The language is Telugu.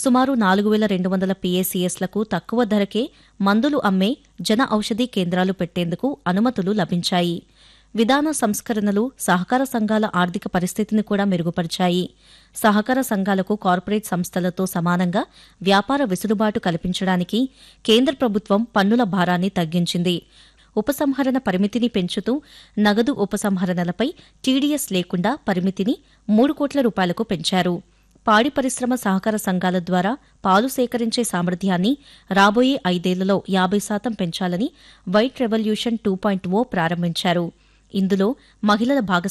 సుమారు నాలుగు వేల రెండు వందల పీఏసీఎస్లకు తక్కువ ధరకే మందులు అమ్మే జన ఔషధీ కేంద్రాలు పెట్టేందుకు అనుమతులు లభించాయి విధాన సంస్కరణలు సహకార సంఘాల ఆర్థిక పరిస్థితిని కూడా మెరుగుపరిచాయి సహకార సంఘాలకు కార్పొరేట్ సంస్థలతో సమానంగా వ్యాపార వెసులుబాటు కల్పించడానికి కేంద్ర ప్రభుత్వం పన్నుల భారాన్ని తగ్గించింది ఉపసంహరణ పరిమితిని పెంచుతూ నగదు ఉపసంహరణలపై టీడీఎస్ లేకుండా పరిమితిని మూడు కోట్ల రూపాయలకు పెంచారు పాడి పరిశ్రమ సహకార సంఘాల ద్వారా పాలు సేకరించే సామర్థ్యాన్ని రాబోయే ఐదేళ్లలో యాభై శాతం పెంచాలని white revolution two point O ప్రారంభించారు ఇందులో మహిళల భాగస్వామ్యం